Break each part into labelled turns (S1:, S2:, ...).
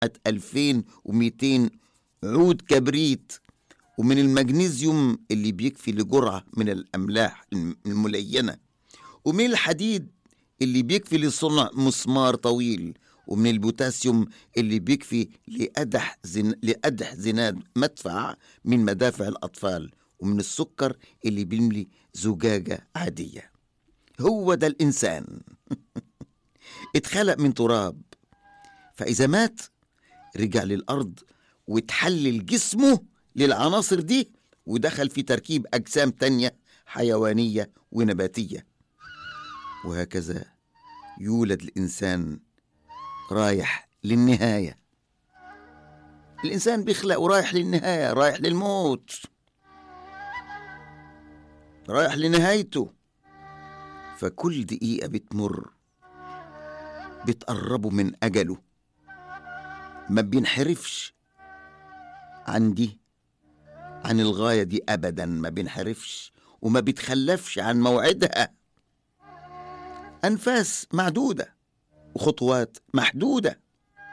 S1: 2200 عود كبريت ومن المغنيسيوم اللي بيكفي لجرعة من الأملاح الملينة ومن الحديد اللي بيكفي لصنع مسمار طويل ومن البوتاسيوم اللي بيكفي لأدح, زن... لأدح زناد مدفع من مدافع الأطفال ومن السكر اللي بيملي زجاجة عادية هو ده الإنسان اتخلق من تراب فإذا مات رجع للأرض وتحلل جسمه للعناصر دي ودخل في تركيب أجسام تانية حيوانية ونباتية وهكذا يولد الإنسان رايح للنهاية الإنسان بيخلق ورايح للنهاية رايح للموت رايح لنهايته فكل دقيقة بتمر بتقربه من أجله ما بينحرفش عن دي عن الغاية دي أبدا ما بينحرفش وما بيتخلفش عن موعدها أنفاس معدودة وخطوات محدودة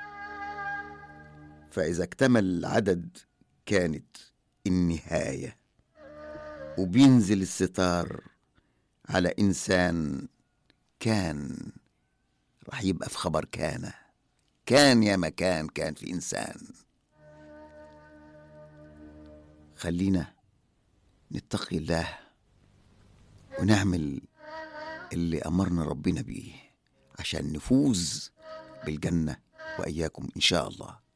S1: فإذا اكتمل العدد كانت النهاية وبينزل الستار على إنسان كان راح يبقى في خبر كان كان يا مكان كان في إنسان خلينا نتقي الله ونعمل اللي أمرنا ربنا بيه عشان نفوز بالجنة وإياكم إن شاء الله